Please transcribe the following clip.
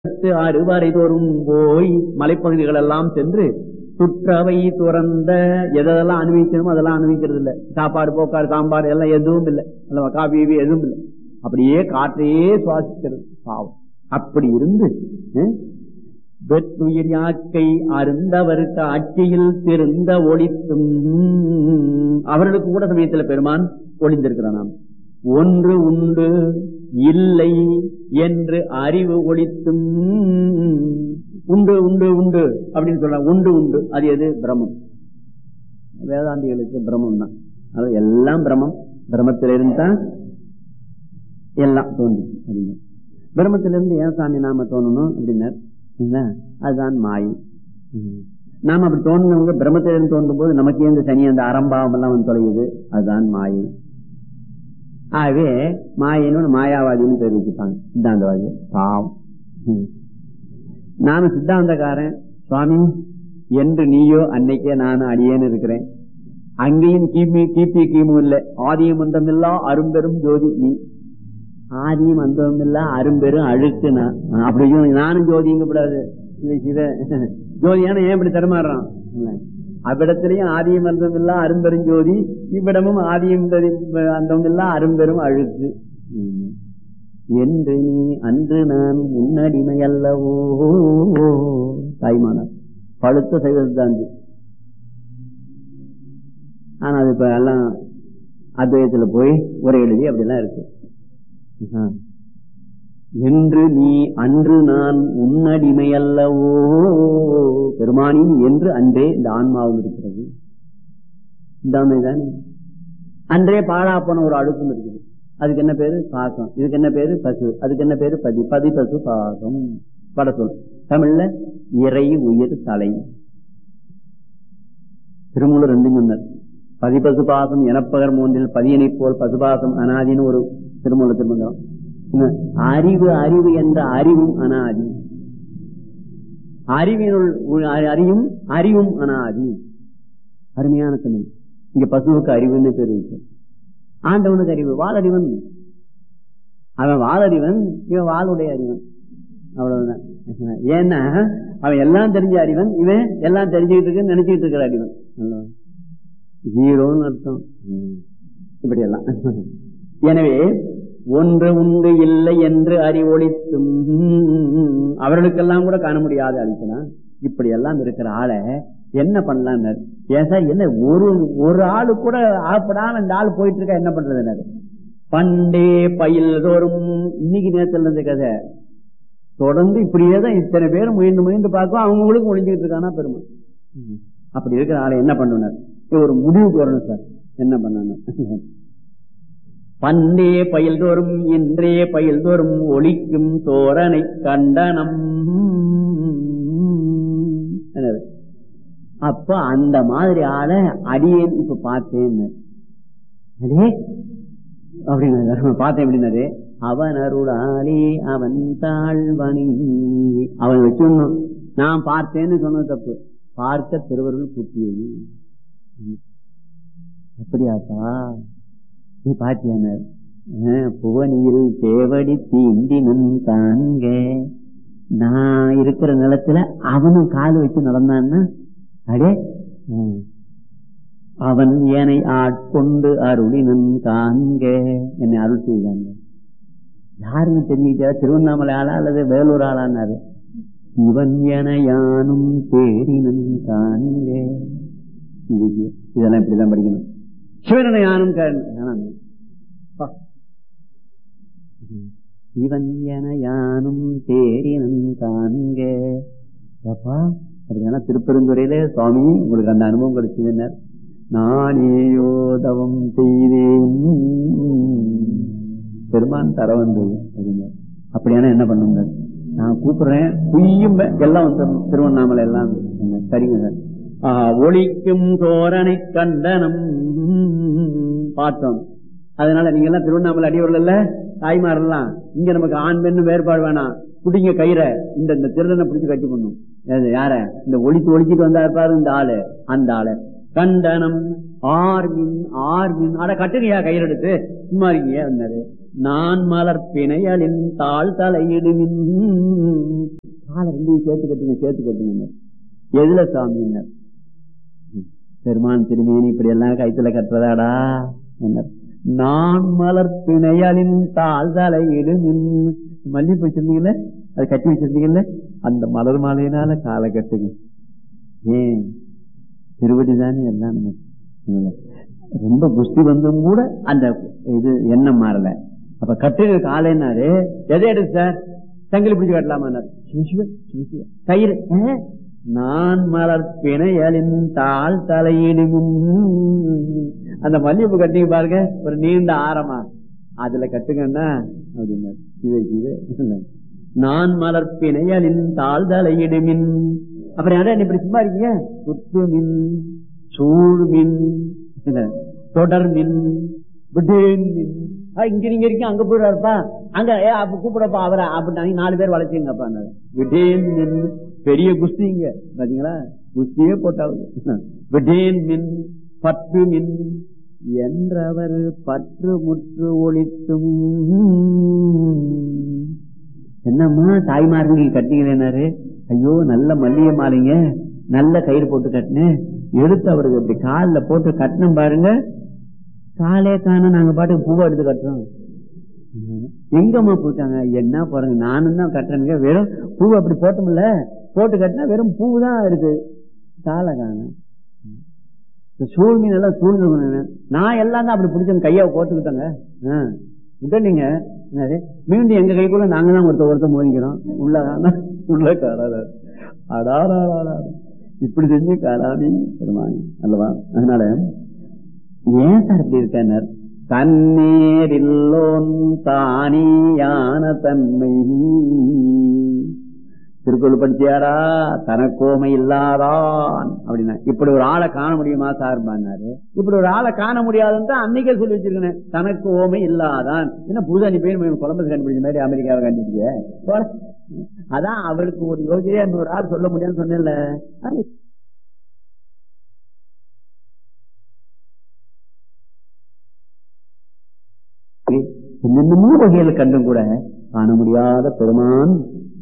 அறுவரை தோறும் போய் மலைப்பகுதிகள் எல்லாம் சென்று சுற்றவை துறந்த எதெல்லாம் அனுபவிக்கணுமோ அதெல்லாம் அனுபவிக்கிறது இல்ல சாப்பாடு போக்காடு சாம்பார் எல்லாம் எதுவும் இல்லை அல்லவா காபி கீபி எதுவும் இல்லை அப்படியே காற்றையே சுவாசிக்கிறது பாவம் அப்படி இருந்து அஹ், வெற்றுயிர் யாக்கை அருந்தவருக்கு ஆட்சியில் திருந்த ஒளித்தும் அவர்களுக்கு கூட சமயத்தில் பெருமான் ஒளிந்திருக்கிறான் நாம் ஒன்று உண்டு இல்லை என்று அறிவு ஒளித்தும் உண்டு உண்டு உண்டு அப்படின்னு சொல்றாங்க உண்டு உண்டு அது எது பிரம்மம் வேதாந்திகளுக்கு பிரம்மம் தான் அது எல்லாம் பிரம்மம் பிரம்மத்திலிருந்து தான் எல்லாம் தோன்றி அப்படிங்க பிரம்மத்திலிருந்து ஏன் சாமி நாம தோணணும் அப்படின்னார் சரிங்களா? அதுதான் மாயை ம். நாம அப்படி தோணுனவங்க பிரம்மத்திலிருந்து தோன்றும் போது நமக்கு இந்த சனி அந்த அறம்பாவம் எல்லாம் வந்து தொலையுது அதுதான் மாயை ஆகவே மாயின்னு மாயாவாதின்னு பேர் வச்சுப்பாங்க சித்தாந்தவாதி பாவம் ம். நானும் சித்தாந்தக்காரன் சுவாமி என்று நீயோ அன்னைக்கே நானும் அடியேன்னு இருக்கிறேன் அங்கேயும் கிமி கிபி கிமு இல்லை ஆதியும் அந்தமில்லா அரும்பெரும் ஜோதி நீ ஆதியும் அந்தமும் இல்ல அரும்பெரும் அழுக்கு நான் அப்படி சொல்லி நானும் ஜோதிங்க கூடாது இல்லை, சிவ ஜோதியான ஏன் இப்படி தருமாறுறான் இல்லை. அவ்விடத்திலையும் ஆதியும் அந்தம் இல்ல அரும்பெரும் ஜோதி இவ்விடமும் ஆதியும் அந்தம் இல்ல அரும்பெரும் அழுக்கு ம். என்று நீ அன்று நான் முன்னடிமை அல்லவோ தாய்மானார் பழுத்த சைவ சித்தாந்தி ஆனா அது இப்ப எல்லாம் அத்வைதத்துல போய் உரை எழுதி அப்படிலாம் இருக்கு ஆ. என்று நீ அன்று நான் உன்னடிமை அல்லவோ பெருமானின் என்று அன்றே இந்த ஆன்மாவும் இருக்கிறது இந்த தானே அன்றே பாழா போன ஒரு அழுக்கும் இருக்குது அதுக்கு என்ன பேரு பாசம் இதுக்கு என்ன பேரு பசு அதுக்கு என்ன பேரு பதி பதி பசு பாசம் பட சொல் தமிழ்ல இறை உயிர் தலை திருமூலர் ரெண்டும் சொன்னார் பதிபசு பாசம் எனப்பகர் மூன்றில் பதியனை போல் பசுபாசம் அனாதின்னு ஒரு திருமூல திருமந்திரம் இன்னும் அறிவு அறிவு என்ற அறிவும் அனாதி அறிவினுள் உ- அறியும் அறிவும் அனாதி அருமையான தமிழ் இங்க பசுவுக்கு அறிவுன்னு பேர் இருக்கு ஆண்டவனுக்கு அறிவு வாழறிவன் அவன் வாழறிவன் இவன் வாளுடைய அறிவன் அவ்வளவுதான் ஏன்னா அவன் எல்லாம் தெரிஞ்ச அறிவன் இவன் எல்லாம் தெரிஞ்சுக்கிட்டு இருக்கு நினைச்சுக்கிட்டு இருக்கிற அறிவன் அல்லவா? ஜீரோன்னு அர்த்தம் ம். இப்படி எல்லாம் எனவே ஒன்று உண்டு இல்லை என்று அறிவொழித்தும் அவர்களுக்கெல்லாம் கூட காண முடியாத அழிக்கலாம் இப்படி எல்லாம் இருக்கிற ஆளை என்ன பண்ணலாம் ஏன் சார் என்ன ஒரு ஒரு ஆளு கூட ஆப்படாம இந்த ஆள் போயிட்டு இருக்கா என்ன பண்றது பண்டே பயில் தோறும் இன்னைக்கு நேரத்துல இருந்த கதை தொடர்ந்து இப்படியே தான் இத்தனை பேர் முயன்று முயன்று பார்க்கும் அவங்களுக்கு ஒளிஞ்சுக்கிட்டு இருக்கானா பெருமை அப்படி இருக்கிற ஆளை என்ன பண்ணுனார் ஒரு முடிவுக்கு வரணும் சார் என்ன பண்ணணும் பண்டே பயில் தோறும் இன்றே பயில் தோறும் ஒளிக்கும் தோரனை கண்டனம் என்னது? அப்ப அந்த மாதிரி ஆளை அடியேன் இப்ப பார்த்தேன் அடே அப்படின்னு பார்த்தேன் அப்படின்னாரு அவன் அருளாலே அவன் தாழ்வணி அவன் வச்சுடணும் நான் பார்த்தேன்னு சொன்னது தப்பு பார்க்க திருவருள் கூட்டியது அப்படியாப்பா நீ பாத்தியான புவனியில் தேவடி தீண்டினன் காண்க நான் இருக்கிற நிலத்துல அவனும் கால் வச்சு நடந்தான்னா அடே ம். அவன் என்னை ஆட்கொண்டு அருளினன் காண்க என்னை அருள் செய்தாங்க யாருன்னு தெரிஞ்சுக்கிட்டா திருவண்ணாமலை ஆளா அல்லது வேலூர் ஆளான்னாரு இவன் என யானும் தேடினன் காண்க இது இதெல்லாம் இப்படிதான் படிக்கணும் சிவனனை யானும் கா- காணாம. அப்பா. இவன் என யானும் தேடினன் காண்க அப்பா அப்படின்னா திருப்பெருந்துறையில சுவாமி உங்களுக்கு அந்த அனுபவம் கிடைச்சதுன்னார் நானேயோ தவம் செய்தேன் பெருமான் தர வந்தது அப்படின்னார் அப்படியானா என்ன பண்ணுங்க நான் கூப்பிடுறேன் குய்யும் எல்லாம் வந்துடணும் திருவண்ணாமலை எல்லாம் வந்து. சரிங்க சார் ஆஹ், ஒளிக்கும் தோரணை கண்டனம் பார்த்தோம் அதனால நீங்க எல்லாம் திருவண்ணாமலை அடியவர்கள் இல்ல தாய்மாரெல்லாம் இங்க நமக்கு ஆண் பெண்ணு வேறுபாடு வேணாம் குடிங்க கயிறை இந்த இந்த திருடனை பிடிச்சு கட்டி பண்ணும் யார இந்த ஒளித்து ஒளிச்சிட்டு வந்தா இருப்பாரு இந்த ஆளு அந்த ஆளு கண்டனம் ஆர்மின் ஆர்மின் அட கட்டுங்கயா கையில் எடுத்து சும்மா இருக்கீங்க வந்தாரு நான் மலர் பிணையலின் தாழ் தலையிடுமின் காலை ரெண்டையும் சேர்த்து கட்டுங்க சேர்த்து கட்டுங்க எதுல சாமியினர் பெருமான் திருமேனி இப்படி எல்லாம் கைத்துல கட்டுறதாடா என்ன நான் மலர் பிணையலின் தாழ் தலையிடுமின் மல்லிகைப்பூ வச்சிருந்தீங்கல்ல அது கட்டி வச்சிருந்தீங்கல்ல அந்த மலர் மாலையினால காலை கட்டுங்க ஏன் திருவடி தானே எல்லாம் நமக்கு ரொம்ப குஸ்தி வந்தும் கூட அந்த இது எண்ணம் மாறல அப்ப கட்டுங்க காலைனாரு எதை எடுத்து சார் சங்கிலி பிடிச்சு கட்டலாமா கயிறு நான் மலர் பிணையலின் தாழ் தலையிடுமின் அந்த மல்லிகைப்பூ கட்டிங்க பாருங்க ஒரு நீண்ட ஆரமா அதுல கட்டுங்கன்னா அப்படின்னா சிவே சிவே நான் மலர் பிணையலின் தாழ் தலையிடுமின் அப்புறம் யாரா இப்படி சும்மா இருக்கீங்க குத்துமின் சூழ்மின் தொடர்மின் விடேன்மின் இங்க நீங்க இருக்கீங்க அங்க போயிடுவாருப்பா அங்க ஏ அப்ப கூப்பிடப்பா அவரை அப்படி நாலு பேர் வளர்ச்சிங்கப்பா விடேன் மின் பெரிய குஸ்திங்க பாத்தீங்களா குஸ்தியே போட்டாவது விடேன் மின் பற்று மின் என்றவர் பற்று முற்று ஒழித்தும் என்னம்மா தாய்மார்கள் கட்டிங்களேனாரு ஐயோ நல்ல மல்லிகை மாலைங்க நல்ல கயிறு போட்டு கட்டினேன் எடுத்து அவருக்கு இப்படி காலில் போட்டு கட்டினம் பாருங்க காலே காண நாங்க பாட்டுக்கு பூவை எடுத்து கட்டுறோம் எங்கம்மா போட்டாங்க என்ன பாருங்க நானும் தான் கட்டுறேங்க வெறும் பூவை அப்படி போட்டோம்ல போட்டு கட்டினா வெறும் பூ தான் இருக்கு காலை காண சூழ்மீன் எல்லாம் சூழ்ந்து நான் எல்லாம் தான் அப்படி பிடிச்சவங்க கையை கோத்துக்கிட்டேங்க உடனீங்க மீண்டும் எங்க கைக்குள்ள நாங்க தான் ஒருத்த ஒருத்த மோதிக்கிறோம் உள்ள உள்ள காடாத அடாடா இப்படி செஞ்சு காலாமி பெருமானி அல்லவா அதனால ஏன் சார் இப்படி இருக்கார் தன்னேரில்லோன் தானியான தன்மை திருக்குறள் படிச்சியாடா தனக்கோமை இல்லாதான் அப்படின்னா இப்படி ஒரு ஆளை காண முடியுமா சார் பண்ணாரு இப்படி ஒரு ஆளை காண முடியாதுன்னு அன்னைக்கே சொல்லி வச்சிருக்கேன் தனக்கு ஓமை இல்லாதான் என்ன புதுதானி போய் கொலம்பஸ் கண்டுபிடிச்ச மாதிரி அமெரிக்காவை கண்டுபிடிச்ச அதான் அவருக்கு ஒரு யோகியா இன்னொரு ஆள் சொல்ல முடியாதுன்னு சொன்னேன்ல என்னென்னமோ வகையில கண்டும் கூட காண முடியாத பெருமான்